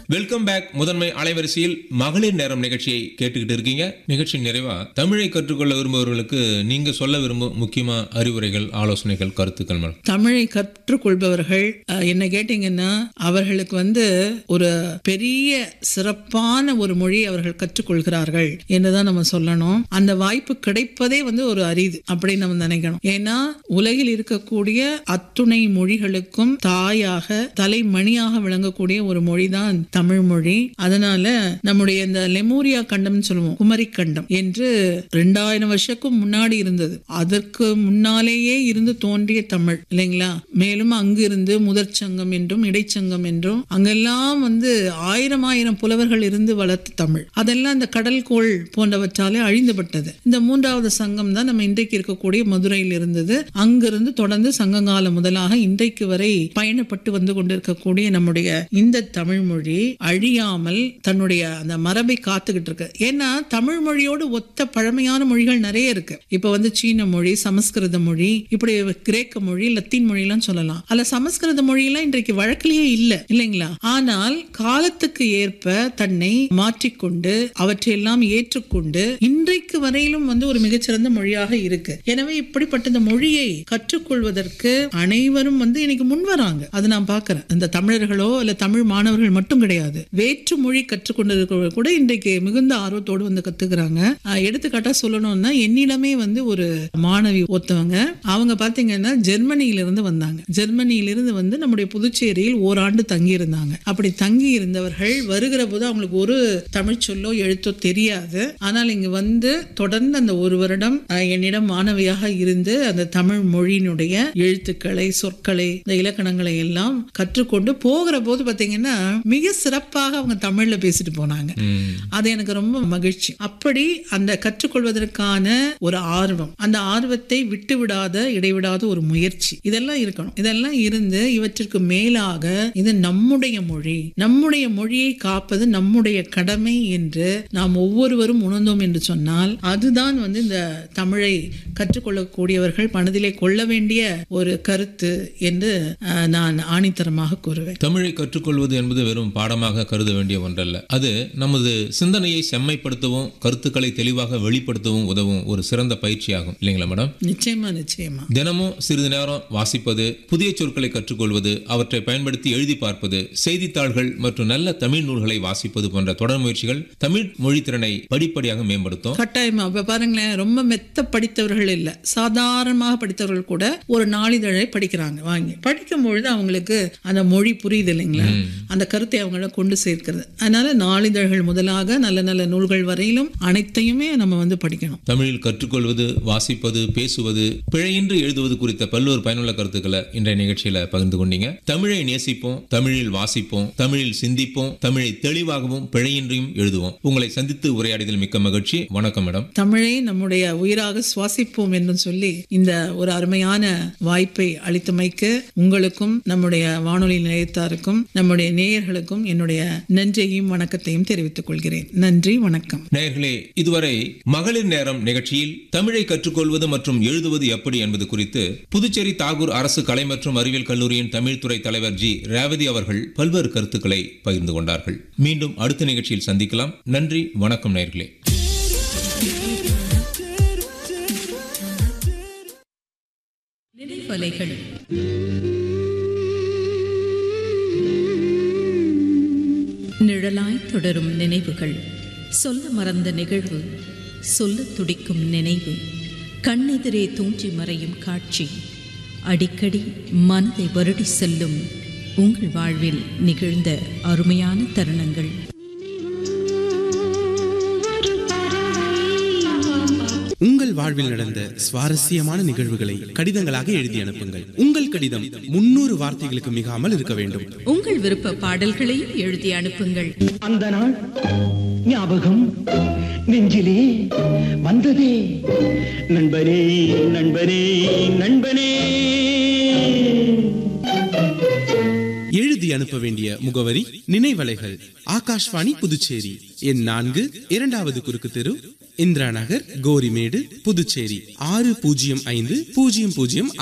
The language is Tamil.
வெல்கம் பேக் முதன்மை அலைவரிசையில் மகளிர் நேரம் நிகழ்ச்சியை கேட்டுக்கிட்டு இருக்கீங்க நிகழ்ச்சி நிறைவா தமிழை கற்றுக்கொள்ள விரும்புபவர்களுக்கு நீங்க சொல்ல விரும்பும் முக்கியமா அறிவுரைகள் ஆலோசனைகள் கருத்துக்கள் மேடம் தமிழை கற்றுக்கொள்பவர்கள் அஹ், என்ன கேட்டீங்கன்னா அவர்களுக்கு வந்து ஒரு பெரிய சிறப்பான ஒரு மொழி அவர்கள் கற்றுக்கொள்கிறார்கள் என்றுதான் நம்ம சொல்லணும் அந்த வாய்ப்பு கிடைப்பதே வந்து ஒரு அரிது அப்படின்னு நம்ம நினைக்கணும் ஏன்னா உலகில் இருக்கக்கூடிய அத்துணை மொழிகளுக்கும் தாயாக தலைமணியாக விளங்கக்கூடிய ஒரு மொழிதான் தமிழ் மொழி அதனால நம்முடைய இந்த லெமூரியா கண்டம்னு சொல்லுவோம் குமரி கண்டம் என்று ரெண்டாயிரம் வருஷத்துக்கும் முன்னாடி இருந்தது அதற்கு முன்னாலேயே இருந்து தோன்றிய தமிழ் இல்லைங்களா மேலும் அங்கு இருந்து முதற் சங்கம் என்றும் இடைச்சங்கம் என்றும் அங்கெல்லாம் வந்து ஆயிரம் ஆயிரம் புலவர்கள் இருந்து வளர்த்த தமிழ் அதெல்லாம் இந்த கடல்கோள் போன்றவற்றாலே அழிந்துபட்டது இந்த மூன்றாவது சங்கம் தான் நம்ம இன்றைக்கு இருக்கக்கூடிய மதுரையில் இருந்தது அங்கிருந்து தொடர்ந்து சங்ககாலம் முதலாக இன்றைக்கு வரை பயணப்பட்டு வந்து கொண்டிருக்கக்கூடிய நம்முடைய இந்த தமிழ் மொழி அழியாமல் தன்னுடைய அந்த மரபை காத்துக்கிட்டு இருக்கு ஏன்னா தமிழ் மொழியோடு ஒத்த பழமையான மொழிகள் நிறைய இருக்கு இப்ப வந்து சீன மொழி சமஸ்கிருத மொழி இப்படி கிரேக்க மொழி லத்தீன் மொழிலாம் சொல்லலாம் அல்ல சமஸ்கிருத மொழியெல்லாம் இன்றைக்கு வழக்கிலேயே இல்ல இல்லைங்களா ஆனால் காலத்துக்கு ஏற்ப தன்னை மாற்றிக்கொண்டு அவற்றையெல்லாம் ஏற்றுக்கொண்டு இன்றைக்கு வரையிலும் வந்து ஒரு மிகச்சிறந்த மொழியாக இருக்கு எனவே இப்படிப்பட்ட இந்த மொழியை கற்றுக்கொள்வதற்கு அனைவரும் வந்து இன்னைக்கு முன் வராங்க அது நான் பார்க்கிறேன் இந்த தமிழர்களோ இல்ல தமிழ் மாணவர்கள் மட்டும் கிடையாது வேற்று மொழி கற்றுக்கொண்டிருக்கிறவர்கள் கூட இன்றைக்கு மிகுந்த ஆர்வத்தோடு வந்து கத்துக்கிறாங்க ஆஹ் எடுத்துக்காட்டா சொல்லணும்னா என்னிடமே வந்து ஒரு மாணவி ஒருத்தவங்க அவங்க பாத்தீங்கன்னா ஜெர்மனியில இருந்து வந்தாங்க ஜெர்மனியிலிருந்து வந்து நம்முடைய புதுச்சேரியில் ஓராண்டு தங்கி இருந்தாங்க அப்படி தங்கி இருந்தவர்கள் வருகிற போது அவங்களுக்கு ஒரு தமிழ் சொல்லோ எழுத்தோ தெரியாது ஆனால் இங்க வந்து தொடர்ந்து அந்த ஒரு வருடம் ஆஹ், என்னிடம் மாணவியாக இருந்து அந்த தமிழ் மொழியினுடைய எழுத்துக்களை சொற்களை இந்த இலக்கணங்களை எல்லாம் கற்றுக்கொண்டு போகிற போது பாத்தீங்கன்னா மிக சிறப்பாக அவங்க தமிழ்ல பேசிட்டு போனாங்க ம். அது எனக்கு ரொம்ப மகிழ்ச்சி அப்படி அந்த கற்றுக்கொள்வதற்கான ஒரு ஆர்வம் அந்த ஆர்வத்தை விட்டு விடாத இடைவிடாத ஒரு முயற்சி இதெல்லாம் இருக்கணும் இதெல்லாம் இருந்து இவற்றிற்கு மேலாக இது நம்முடைய மொழி நம்முடைய மொழியை காப்பது நம்முடைய கடமை என்று நாம் ஒவ்வொருவரும் உணர்ந்தோம் என்று சொன்னால் அதுதான் வந்து இந்த தமிழை கற்றுக்கொள்ளக்கூடியவர்கள் மனதிலே கொள்ள வேண்டிய ஒரு கருத்து என்று அஹ், நான் ஆணித்தரமாக கூறுவேன் தமிழை கற்றுக்கொள்வது என்பது வெறும் பாடமாக கருத வேண்டிய ஒன்றல்ல அது நமது சிந்தனையை செம்மைப்படுத்தவும் கருத்துக்களை தெளிவாக வெளிப்படுத்தவும் உதவும் ஒரு சிறந்த பயிற்சியாகும் இல்லைங்களா மேடம் நிச்சயமா நிச்சயமா தினமும் சிறிது நேரம் வாசிப்பது புதிய சொற்களை கற்றுக்கொள்வது அவற்றை பயன்படுத்தி எழுதி பார்ப்பது செய்தித்தாள்கள் மற்றும் நல்ல தமிழ் நூல்களை வாசிப்பது போன்ற தொடர் முயற்சிகள் தமிழ் மொழி திறனை படிப்படியாக மேம்படுத்தும் கட்டாயமா இப்ப பாருங்களேன் ரொம்ப மெத்த படித்தவர்கள் இல்ல சாதாரணமாக படித்தவர்கள் கூட ஒரு நாளிதழை படிக்கிறாங்க வாங்கி படிக்கும் பொழுது அவங்களுக்கு அந்த மொழி புரியுது இல்லைங்களா அந்த கருத்தை அவங்கள கொண்டு சேர்க்கிறது அதனால நாளிதழ்கள் முதலாக நல்ல நல்ல நூல்கள் வரையிலும் அனைத்தையுமே நம்ம வந்து படிக்கணும் தமிழில் கற்றுக்கொள்வது வாசிப்பது பேசுவது பிழையின்றி எழுதுவது குறித்த பல்வேறு பயனுள்ள கருத்துக்களை இன்றைய நிகழ்ச்சியில பகிர்ந்து கொண்டீங்க தமிழை நேசிப்போம் தமிழில் வாசிப்போம் தமிழில் சிந்திப்போம் தமிழை தெளிவாகவும் பிழையின்றியும் எழுதுவோம் உங்களை சந்தித்து உரையாடியதில் மிக்க மகிழ்ச்சி வணக்கம் மேடம் தமிழை நம்முடைய உயிராக சுவாசிப்போம் என்று சொல்லி இந்த ஒரு அருமையான வாய்ப்பை அளித்தமைக்கு உங்களுக்கும் நம்முடைய வானொலி நிலையத்தாருக்கும் நம்முடைய நேயர்களுக்கும் என்னுடைய நன்றியையும் வணக்கத்தையும் தெரிவித்துக் கொள்கிறேன் நன்றி வணக்கம் நேயர்களே இதுவரை மகளிர் நேரம் நிகழ்ச்சியில் தமிழை கற்றுக்கொள்வது மற்றும் எழுதுவது எப்படி என்பது குறித்து புதுச்சேரி தாகூர் அரசு கலை மற்றும் அறிவியல் கல்லூரியின் தமிழ் துறை தலைவர் ஜி ரேவதி அவர்கள் பல்வேறு கருத்துக்களை பகிர்ந்து கொண்டார்கள் மீண்டும் அடுத்த நிகழ்ச்சியில் சந்திக்கலாம் நன்றி வணக்கம் நேயர்களே நினைவலைகள் நிழலாய் தொடரும் நினைவுகள் சொல்ல மறந்த நிகழ்வு சொல்ல துடிக்கும் நினைவு கண்ணெதிரே தூஞ்சி மறையும் காட்சி அடிக்கடி மனதை வருடி செல்லும் உங்கள் வாழ்வில் நிகழ்ந்த அருமையான தருணங்கள் உங்கள் வாழ்வில் நடந்த சுவாரஸ்யமான நிகழ்வுகளை கடிதங்களாக எழுதி அனுப்புங்கள் உங்கள் கடிதம் முன்னூறு வார்த்தைகளுக்கு மிகாமல் இருக்க வேண்டும் உங்கள் விருப்ப பாடல்களையும் எழுதி அனுப்புங்கள் அந்த நாள் ஞாபகம் நெஞ்சிலே வந்ததே நண்பனே நண்பனே நண்பனே எழுதி அனுப்ப வேண்டிய முகவரி நினைவலைகள் ஆகாஷ்வாணி புதுச்சேரி எண் நான்கு இரண்டாவது குறுக்கு தெரு இந்திரா நகர் கோரிமேடு புதுச்சேரி ஆறு பூஜ்ஜியம் ஐந்து பூஜ்ஜியம் பூஜ்ஜியம்